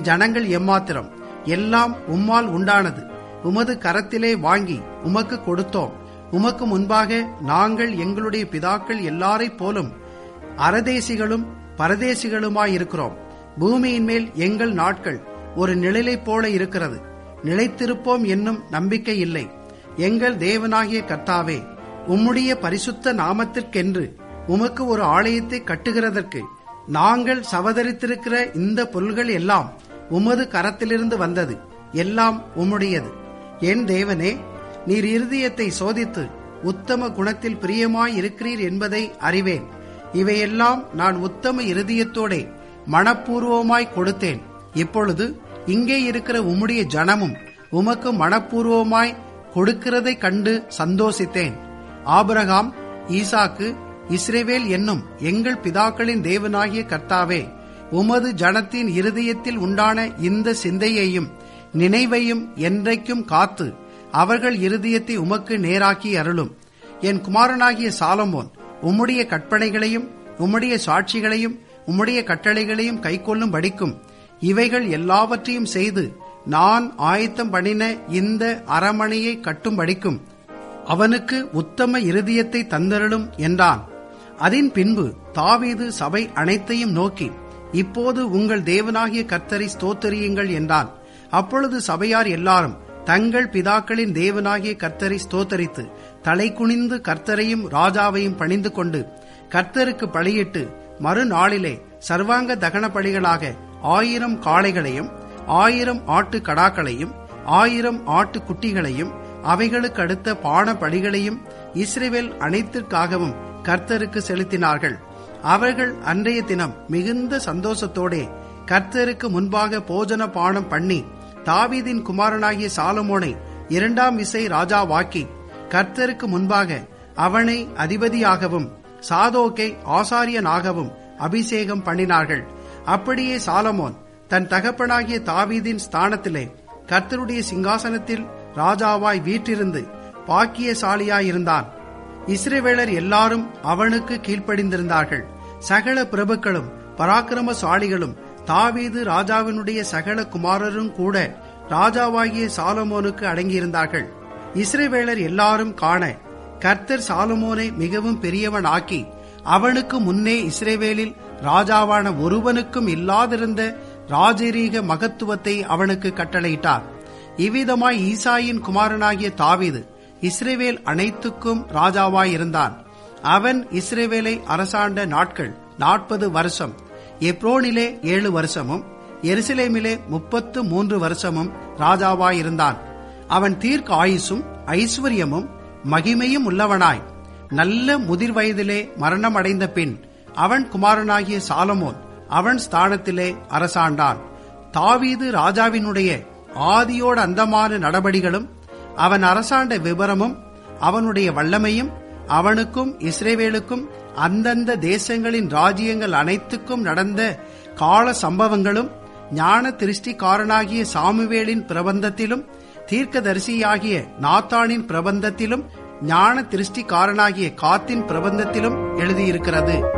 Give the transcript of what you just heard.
ஜனங்கள் எம்மாத்திரம் எல்லாம் உம்மால் உண்டானது உமது கரத்திலே வாங்கி உமக்கு கொடுத்தோம் உமக்கு முன்பாக நாங்கள் எங்களுடைய பிதாக்கள் எல்லாரைப் போலும் அரதேசிகளும் பரதேசிகளுமாயிருக்கிறோம் பூமியின் மேல் எங்கள் நாட்கள் ஒரு நிழலைப் போல இருக்கிறது நிலைத்திருப்போம் என்னும் நம்பிக்கை இல்லை எங்கள் தேவனாகிய கர்த்தாவே உம்முடைய பரிசுத்த நாமத்திற்கென்று உமக்கு ஒரு ஆலயத்தை கட்டுகிறதற்கு நாங்கள் சவதரித்திருக்கிற இந்த பொருள்கள் எல்லாம் உமது கரத்திலிருந்து வந்தது எல்லாம் உம்முடையது என் தேவனே நீர் இருதயத்தை சோதித்து உத்தம குணத்தில் பிரியமாய் இருக்கிறீர் என்பதை அறிவேன் இவையெல்லாம் நான் உத்தம இருதயத்தோடே மனப்பூர்வமாய் கொடுத்தேன் இப்பொழுது இங்கே இருக்கிற உம்முடைய ஜனமும் உமக்கு மனப்பூர்வமாய் கொடுக்கிறதை கண்டு சந்தோசித்தேன் ஆபிரகாம் ஈசாக்கு இஸ்ரேவேல் என்னும் எங்கள் பிதாக்களின் தேவனாகிய கர்த்தாவே உமது ஜனத்தின் இருதயத்தில் உண்டான இந்த சிந்தையையும் நினைவையும் என்றைக்கும் காத்து அவர்கள் இருதயத்தை உமக்கு நேராக்கி அருளும் என் குமாரனாகிய சாலமோன் உம்முடைய கற்பனைகளையும் உம்முடைய சாட்சிகளையும் உம்முடைய கட்டளைகளையும் கைக்கொள்ளும் படிக்கும் இவைகள் எல்லாவற்றையும் செய்து நான் ஆயத்தம் பண்ணின இந்த அரமனையை கட்டும் படிக்கும் அவனுக்கு உத்தம இருதயத்தை தந்தருளும் என்றான் அதன் பின்பு தாவீது சபை அனைத்தையும் நோக்கி இப்போது உங்கள் தேவனாகிய கர்த்தரை ஸ்தோத்தரியுங்கள் என்றான் அப்பொழுது சபையார் எல்லாரும் தங்கள் பிதாக்களின் தேவனாகிய கர்த்தரை ஸ்தோத்தரித்து தலை குனிந்து கர்த்தரையும் ராஜாவையும் பணிந்து கொண்டு கர்த்தருக்கு பலியிட்டு மறுநாளிலே சர்வாங்க தகன பலிகளாக ஆயிரம் காளைகளையும் ஆயிரம் ஆட்டு கடாக்களையும் ஆயிரம் ஆட்டு குட்டிகளையும் அவைகளுக்கு அடுத்த பான பலிகளையும் இஸ்ரேவேல் அனைத்திற்காகவும் கர்த்தருக்கு செலுத்தினார்கள் அவர்கள் அன்றைய தினம் மிகுந்த சந்தோஷத்தோடே கர்த்தருக்கு முன்பாக போஜன பானம் பண்ணி தாவீதின் குமாரனாகிய சாலமோனை இரண்டாம் விசை ராஜாவாக்கி கர்த்தருக்கு முன்பாக அவனை அதிபதியாகவும் சாதோக்கை ஆசாரியனாகவும் அபிஷேகம் பண்ணினார்கள் அப்படியே சாலமோன் தன் தகப்பனாகிய தாவீதின் ஸ்தானத்திலே கர்த்தருடைய சிங்காசனத்தில் ராஜாவாய் வீற்றிருந்து பாக்கியசாலியாயிருந்தான் இஸ்ரேவேலர் எல்லாரும் அவனுக்கு கீழ்ப்படிந்திருந்தார்கள் சகல பிரபுக்களும் பராக்கிரமசாலிகளும் தாவீது ராஜாவினுடைய சகல குமாரரும் கூட ராஜாவாகிய சாலமோனுக்கு அடங்கியிருந்தார்கள் இஸ்ரேவேலர் எல்லாரும் காண கர்த்தர் சாலமோனை மிகவும் பெரியவன் ஆக்கி அவனுக்கு முன்னே இஸ்ரேவேலில் ராஜாவான ஒருவனுக்கும் இல்லாதிருந்த ராஜரீக மகத்துவத்தை அவனுக்கு கட்டளையிட்டார் இவ்விதமாய் ஈசாயின் குமாரனாகிய தாவீது இஸ்ரேவேல் அனைத்துக்கும் ராஜாவாயிருந்தான் அவன் இஸ்ரேவேலை அரசாண்ட நாட்கள் நாற்பது வருஷம் எப்ரோனிலே ஏழு வருஷமும் எருசலேமிலே முப்பத்து மூன்று வருஷமும் ராஜாவாயிருந்தான் அவன் தீர்க்க ஆயுசும் ஐஸ்வர்யமும் மகிமையும் உள்ளவனாய் நல்ல முதிர் வயதிலே மரணமடைந்த பின் அவன் குமாரனாகிய சாலமோன் அவன் ஸ்தானத்திலே அரசாண்டான் தாவீது ராஜாவினுடைய ஆதியோட அந்தமான நடபடிகளும் அவன் அரசாண்ட விவரமும் அவனுடைய வல்லமையும் அவனுக்கும் இஸ்ரேவேலுக்கும் அந்தந்த தேசங்களின் ராஜ்யங்கள் அனைத்துக்கும் நடந்த கால சம்பவங்களும் ஞான திருஷ்டிக்காரனாகிய சாமுவேலின் பிரபந்தத்திலும் தீர்க்கதரிசியாகிய நாத்தானின் பிரபந்தத்திலும் ஞான திருஷ்டிக்காரனாகிய காத்தின் பிரபந்தத்திலும் எழுதியிருக்கிறது